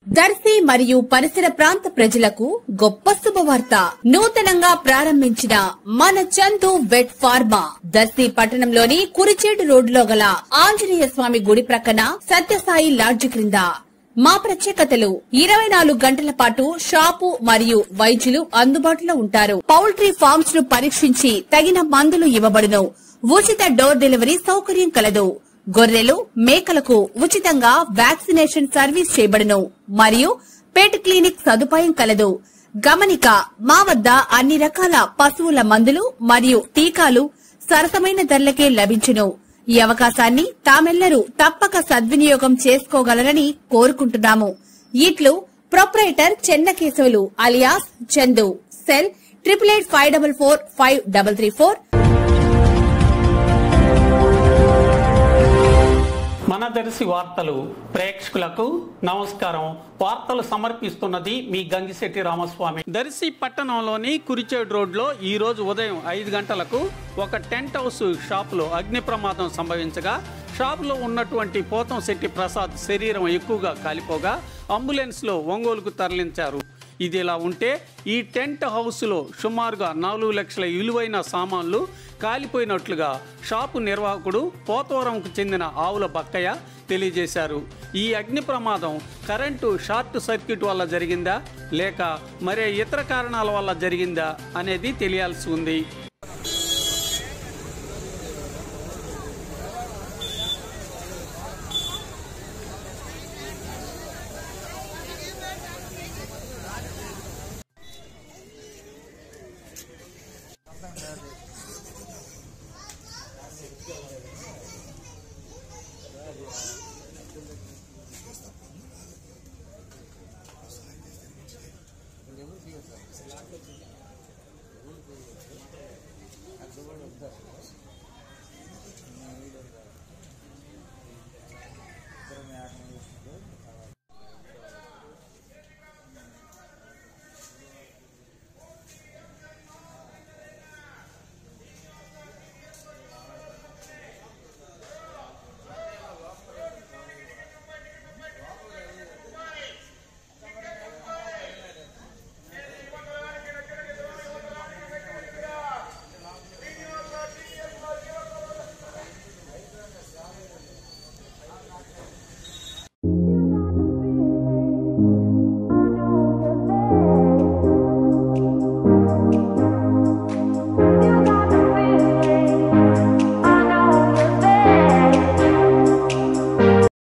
దర్శి మరియు పరిసర ప్రాంత ప్రజలకు గొప్ప శుభవార్త నూతనంగా ప్రారంభించిన మన చందు వెట్ ఫార్మా దర్శి పట్టణంలోని కురిచేడు రోడ్డులో గల ఆంజనేయ స్వామి గుడి ప్రక్కన సత్యసాయి లాడ్జి క్రింద మా ప్రత్యేకతలు ఇరవై నాలుగు గంటల పాటు షాపు మరియు వైద్యులు అందుబాటులో ఉంటారు పౌల్ట్రీ ఫార్మ్స్ ను పరీక్షించి తగిన మందులు ఇవ్వబడును ఉచిత డోర్ డెలివరీ సౌకర్యం కలదు గొర్రెలు మేకలకు ఉచితంగా వ్యాక్సినేషన్ సర్వీస్ చేయబడును మరియు పెట్ క్లినిక్ సదుపాయం కలదు గమనిక మా వద్ద అన్ని రకాల పశువుల మందులు మరియు టీకాలు సరసమైన ధరలకే లభించును ఈ అవకాశాన్ని తామెల్లరూ తప్పక సద్వినియోగం చేసుకోగలరని కోరుకుంటున్నాము ఇట్లు proprietor Chennakesavulu alias Chandu cell triple eight five double four five double three four మన దర్శి వార్తలు ప్రేక్షకులకు నమస్కారం వార్తలు సమర్పిస్తున్నది మీ గంగిశెట్టి రామస్వామి దర్శి పట్టణంలోని కురిచేడు రోడ్లో ఈ రోజు ఉదయం ఐదు గంటలకు ఒక టెంట్ హౌస్ షాపులో అగ్ని ప్రమాదం సంభవించగా షాపులో ఉన్నటువంటి పోతం శెట్టి ప్రసాద్ శరీరం ఎక్కువగా కాలిపోగా అంబులెన్స్లో ఒంగోలుకు తరలించారు ఇది ఇలా ఉంటే ఈ టెంట్ హౌస్లో సుమారుగా నాలుగు లక్షల విలువైన సామాన్లు కాలిపోయినట్లుగా షాపు నిర్వాహకుడు పోతవరంకు చెందిన ఆవుల బక్కయ్య తెలియజేశారు ఈ అగ్ని ప్రమాదం కరెంటు షార్ట్ సర్క్యూట్ వల్ల జరిగిందా లేక మరే ఇతర కారణాల వల్ల జరిగిందా అనేది తెలియాల్సి ఉంది